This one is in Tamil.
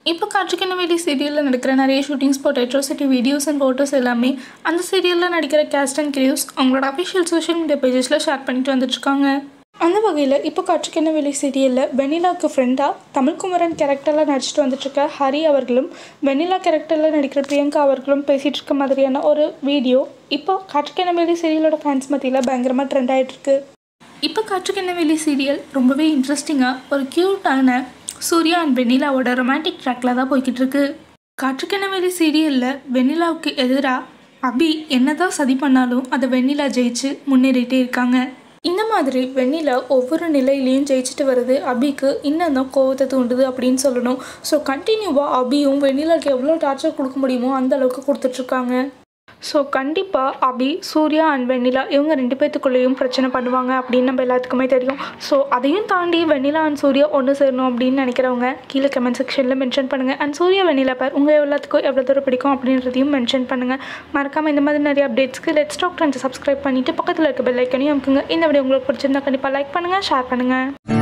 இப்போ காற்றுக்கென்ன வேலி சீரியலில் நடக்கிற நிறைய shooting spot atrocity videos and photos எல்லாமே அந்த சீரியலில் நடிக்கிற கேஸ்ட் அண்ட் கிரியூஸ் அவங்களோட அஃபிஷியல் சோஷியல் மீடியா பேஜஸில் ஷேர் பண்ணிட்டு வந்துட்டுருக்காங்க அந்த வகையில் இப்போ காற்றுக்கென்ன வேலி சீரியலில் வெண்ணிலாவுக்கு ஃப்ரெண்டாக தமிழ்குமரன் கேரக்டரில் நடிச்சிட்டு வந்துட்டுருக்க ஹரி அவர்களும் வெண்ணிலா கேரக்டரில் நடிக்கிற பிரியங்கா அவர்களும் பேசிகிட்டு இருக்க மாதிரியான ஒரு வீடியோ இப்போ காற்றுக்கென்ன வேலி சீரியலோட ஃபேன்ஸ் மத்தியில் பயங்கரமாக ட்ரெண்ட் ஆகிட்டுருக்கு இப்போ காற்றுக்கென்ன வேலி சீரியல் ரொம்பவே இன்ட்ரெஸ்டிங்காக ஒரு க்யூட்டான சூர்யா அண்ட் வெண்ணிலாவோட ரொமான்டிக் ட்ராக்ல தான் போய்கிட்டு இருக்கு காற்றுக்கென்ன வேலி சீரியலில் வெண்ணிலாவுக்கு எதிராக அபி என்னதான் சதி பண்ணாலும் அதை வெண்ணிலா ஜெயிச்சு முன்னேறிட்டே இருக்காங்க இந்த மாதிரி வெண்ணிலா ஒவ்வொரு நிலையிலையும் ஜெயிச்சுட்டு வருது அபிக்கு இன்னும் தான் கோவத்தை தூண்டுது அப்படின்னு சொல்லணும் ஸோ கண்டினியூவாக அபியும் வெண்ணிலாவுக்கு எவ்வளோ டார்ச்சர் கொடுக்க முடியுமோ அந்த அளவுக்கு கொடுத்துட்ருக்காங்க ஸோ கண்டிப்பாக அபி சூர்யா அண்ட் வெண்ணிலா இவங்க ரெண்டு பேர்த்துக்குள்ளேயும் பிரச்சனை பண்ணுவாங்க அப்படின்னு நம்ம எல்லாத்துக்குமே தெரியும் ஸோ அதையும் தாண்டி வெண்ணிலா அண்ட் சூர்யா ஒன்று சேரணும் அப்படின்னு நினைக்கிறவங்க கீழே கமெண்ட் செக்ஷனில் மென்ஷன் பண்ணுங்கள் அண்ட் சூர்யா வெண்ணிலா பேர் உங்கள் எல்லாத்துக்கும் எவ்வளோ தூரம் பிடிக்கும் அப்படின்றதையும் மென்ஷன் பண்ணுங்கள் மறக்காமல் இந்த மாதிரி நிறைய அப்டேட்ஸ்க்கு லெட்ஸ் டாக் ட்ரெண்ட் சப்ஸ்கிரைப் பண்ணிவிட்டு பக்கத்தில் இருக்க பெல் ஐக்கனையும் அமுக்குங்க இந்த வீடியோ உங்களுக்கு பிடிச்சிருந்தா கண்டிப்பாக லைக் பண்ணுங்கள் ஷேர் பண்ணுங்கள்